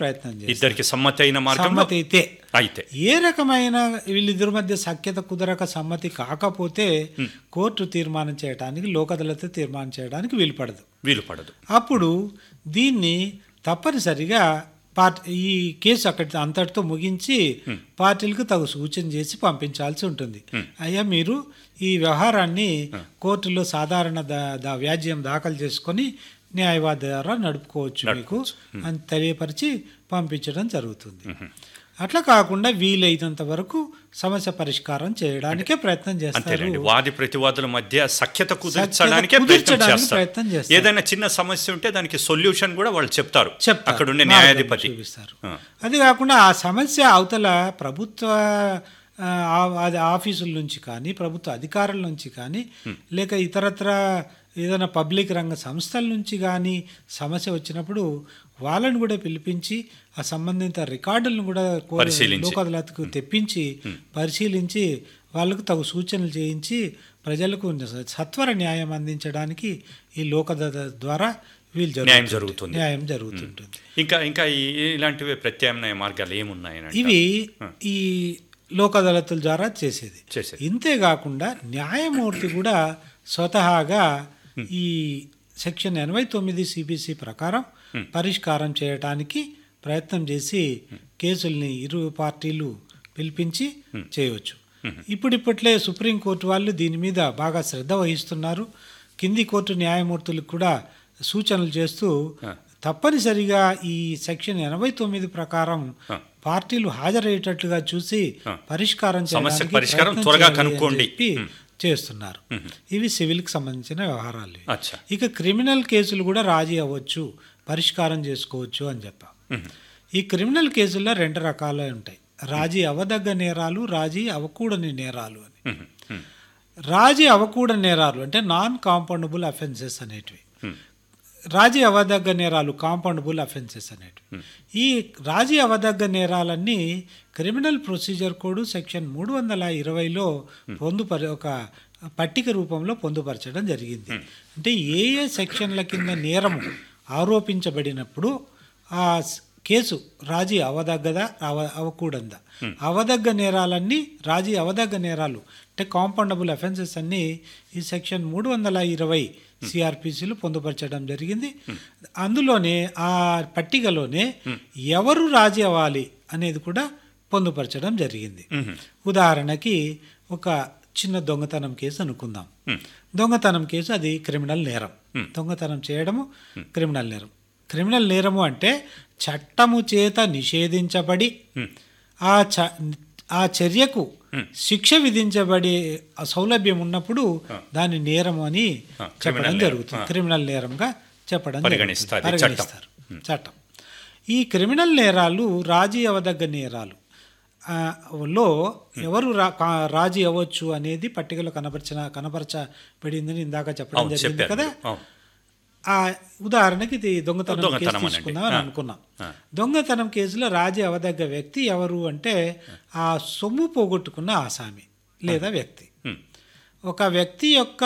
ప్రయత్నం చేస్తారు ఇద్దరికి సమ్మతి అయిన మార్గంలో సమ్మతి అయితే అయితే ఏ రకమైన వీళ్ళిద్దరి మధ్య సఖ్యత కుదరక సమ్మతి కాకపోతే కోర్టు తీర్మానం చేయడానికి లోక్ అదాలత్ తీర్మానం చేయడానికి వీలు పడదు వీలు పడదు అప్పుడు దీన్ని తప్పనిసరిగా పార్టీ ఈ కేసు అక్కడి అంతటితో ముగించి పార్టీలకు తగు సూచన చేసి పంపించాల్సి ఉంటుంది అయ్యా మీరు ఈ వ్యవహారాన్ని కోర్టులో సాధారణ దా- దా- వ్యాజ్యం దాఖలు చేసుకొని న్యాయవాది ద్వారా నడుపుకోవచ్చు మీకు అని తెలియపరిచి పంపించడం జరుగుతుంది అట్లా కాకుండా వీలైనంత వరకు సమస్య పరిష్కారం చేయడానికే ప్రయత్నం చేస్తారు అంతేనండి వాది ప్రతివాదుల మధ్య సఖ్యత కుదిర్చడానికే ప్రయత్నం కుదిర్చడానికి చేస్తారు ప్రయత్నం చేస్తారు. ఏదైనా చిన్న సమస్య ఉంటే దానికి సొల్యూషన్ కూడా వాళ్ళు చెప్తారు చెప్తారు. అక్కడ ఉండే మార్గం న్యాయాధిపతి చూపిస్తారు ఆ. అది కాకుండా ఆ సమస్య అవతల ప్రభుత్వ ఆ, ఆ- అది ఆఫీసుల నుంచి కానీ ప్రభుత్వ అధికారుల నుంచి కానీ లేక ఇతరత్ర ఏదైనా పబ్లిక్ రంగ సంస్థల నుంచి కానీ సమస్య వచ్చినప్పుడు వాళ్ళని కూడా పిలిపించి ఆ సంబంధిత రికార్డులను కూడా కో- పరిశీలించి. లోక్ అదాలత్కు తెప్పించి పరిశీలించి వాళ్ళకు తగు సూచనలు చేయించి ప్రజలకు సత్వర న్యాయం అందించడానికి ఈ లోక్ అదాలత్ ద్వారా వీలు న్యాయం జరుగుతుంది. జరుగుతుంది. న్యాయం జరుగుతుంటుంది ఇంకా ఇంకా ఈ- ఇలాంటివి ప్రత్యామ్నాయ మార్గాలు ఏమున్నాయని ఇవి ఈ లోక్ అదాలతుల ద్వారా చేసేది చేసేది. ఇంతే కాకుండా న్యాయమూర్తి కూడా స్వతహాగా ఈ సెక్షన్ ఎనభై తొమ్మిది సిబిసి ప్రకారం పరిష్కారం చేయటానికి ప్రయత్నం చేసి కేసుల్ని ఇరు పార్టీలు పిలిపించి చేయవచ్చు ఇప్పుడిప్పట్లే సుప్రీంకోర్టు వాళ్ళు దీని మీద బాగా శ్రద్ధ వహిస్తున్నారు కింది కోర్టు న్యాయమూర్తులకు కూడా సూచనలు చేస్తూ తప్పనిసరిగా ఈ సెక్షన్ ఎనభై తొమ్మిది ప్రకారం పార్టీలు హాజరయ్యేటట్లుగా చూసి పరిష్కారం సమస్య చేయడానికి పరిష్కారం ప్రయత్నం త్వరగా చేయాలి అని కనుక్కోండి. చెప్పి చేస్తున్నారు ఇవి సివిల్కి సంబంధించిన వ్యవహారాలు ఇవి. అచ్చా ఇక క్రిమినల్ కేసులు కూడా రాజీ అవ్వచ్చు పరిష్కారం చేసుకోవచ్చు అని చెప్పాం ఈ క్రిమినల్ కేసుల్లో రెండు రకాలు ఉంటాయి రాజీ అవదగ్గ నేరాలు రాజీ అవ్వకూడని నేరాలు అని ఉహు, ఉహు. రాజీ అవ్వకూడని నేరాలు అంటే నాన్ కాంపౌండబుల్ అఫెన్సెస్ అనేటివి రాజీ అవదగ్గ నేరాలు కాంపౌండబుల్ అఫెన్సెస్ అనేటివి ఈ రాజీ అవదగ్గ నేరాలన్నీ క్రిమినల్ ప్రొసీజర్ కోడ్ సెక్షన్ మూడు వందల ఇరవైలో పొందుపరి ఒక పట్టిక రూపంలో పొందుపరచడం జరిగింది అంటే ఏ ఏ సెక్షన్ల కింద నేరము ఆరోపించబడినప్పుడు ఆ స్- కేసు రాజీ అవదగ్గదా అవ అవ్వకూడదా అవదగ్గ నేరాలన్నీ రాజీ అవదగ్గ నేరాలు అంటే కాంపౌండబుల్ అఫెన్సెస్ అన్నీ ఈ సెక్షన్ మూడు వందల ఇరవై సిఆర్పిసిలు పొందుపరచడం జరిగింది అందులోనే ఆ పట్టికలోనే ఎవరు రాజీ అవ్వాలి అనేది కూడా పొందుపరచడం జరిగింది ఉదాహరణకి ఒక చిన్న దొంగతనం కేసు అనుకుందాం దొంగతనం కేసు అది క్రిమినల్ నేరం దొంగతనం చేయడము క్రిమినల్ నేరం క్రిమినల్ నేరము అంటే చట్టము చేత నిషేధించబడి ఆ చ ఆ చర్యకు శిక్ష విధించబడే ఆ సౌలభ్యం ఉన్నప్పుడు దాని నేరము అని చెప్పడం జరుగుతుంది క్రిమినల్ నేరంగా చెప్పడం పరిగణిస్తారు. జరుగుతుంది. పరిగణిస్తారు చట్టం ఈ క్రిమినల్ నేరాలు రాజీ అవదగ్గ నేరాలు ఆ, లో ఎవరు రా కా- రాజీ అవ్వచ్చు అనేది పట్టికలో కనపరిచిన కనపరచబడిందని ఇందాక చెప్పడం అవును జరిగింది చెప్పారు కదా అవును ఆ ఉదాహరణకి ఇది దొంగతనం దొంగతనం కేసు అనండి. తీసుకుందాం అని ఆ. అనుకున్నాం ఆ. దొంగతనం కేసులో రాజీ అవదగ్గ వ్యక్తి ఎవరు అంటే ఆ సొమ్ము పోగొట్టుకున్న ఆసామి లేదా వ్యక్తి ఉమ్. ఒక వ్యక్తి యొక్క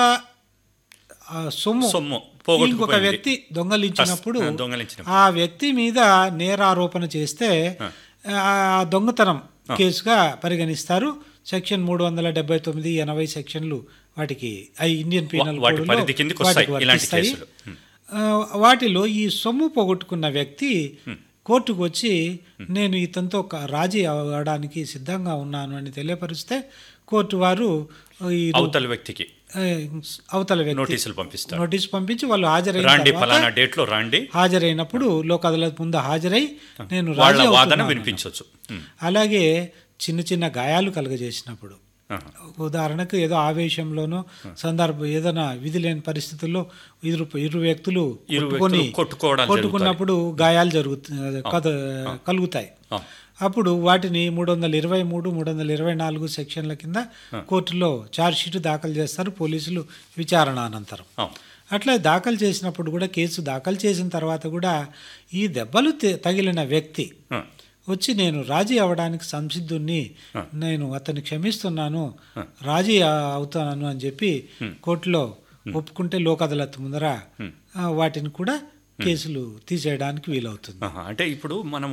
ఆ, సొమ్ము సొమ్ము ఇంకొక పోగొట్టుకుపోయింది. వ్యక్తి దొంగలించినప్పుడు అస్- ఆ, దొంగలించినప్పుడు. ఆ వ్యక్తి మీద నేరారోపణ చేస్తే ఆ దొంగతనం కేసుగా పరిగణిస్తారు సెక్షన్ మూడు వందల డెబ్బై తొమ్మిది ఎనభై సెక్షన్లు వాటికి ఆ ఇండియన్ పీనల్ వాటి కోడ్లో పరిధి కిందకి వస్తాయి వాటికి ఇలాంటి వర్తిస్తాయి. కేసులు. ఆ, వాటిలో ఈ సొమ్ము పోగొట్టుకున్న వ్యక్తి కోర్టుకు వచ్చి నేను ఇతనితో ఒక రాజీ అవ్వడానికి సిద్ధంగా ఉన్నాను అని తెలియపరిస్తే కోర్టు వారు ఈ అవతల వ్యక్తికి ఆ, అవతల వ్యక్తి నోటీసులు పంపిస్తారు నోటీస్ పంపించి వాళ్ళు హాజరైన రాండి తర్వాత ఫలానా డేట్ లో రాండి హాజరైనప్పుడు లోక్ అదాలత్ ముందు హాజరై నేను వాళ్ళ రాజీ వాదన అవుతున్నాను. వినిపించవచ్చు ఉమ్. అలాగే చిన్న చిన్న గాయాలు కలుగజేసినప్పుడు ఆహా. ఉదాహరణకు ఏదో ఆవేశంలోనో సందర్భం ఏదైనా విధి లేని పరిస్థితుల్లో ఇరు ఇరు వ్యక్తులు ఇరు కొట్టుకొని వ్యక్తులు కొట్టుకోవడాలు కొట్టుకున్నప్పుడు గాయాలు జరుగుతాయి కలుగుతాయి ఆ. అప్పుడు వాటిని మూడు వందల ఇరవై మూడు మూడు వందల ఇరవై నాలుగు సెక్షన్ల కింద కోర్టులో ఛార్జ్షీట్ దాఖలు చేస్తారు పోలీసులు విచారణ అనంతరం ఆ. అట్లా దాఖలు చేసినప్పుడు కూడా కేసు దాఖలు చేసిన తర్వాత కూడా ఈ దెబ్బలు తె- తగిలిన వ్యక్తి ఆ. వచ్చి నేను రాజీ అవ్వడానికి సంసిద్ధుణ్ణి నేను అతన్ని క్షమిస్తున్నాను రాజీ అ- అవుతాను అని చెప్పి కోర్టులో ఒప్పుకుంటే లోక్ అదాలత్ ముందర ఆ, వాటిని కూడా కేసులు తీసేయడానికి వీలవుతుంది ఆహా. అంటే ఇప్పుడు మనం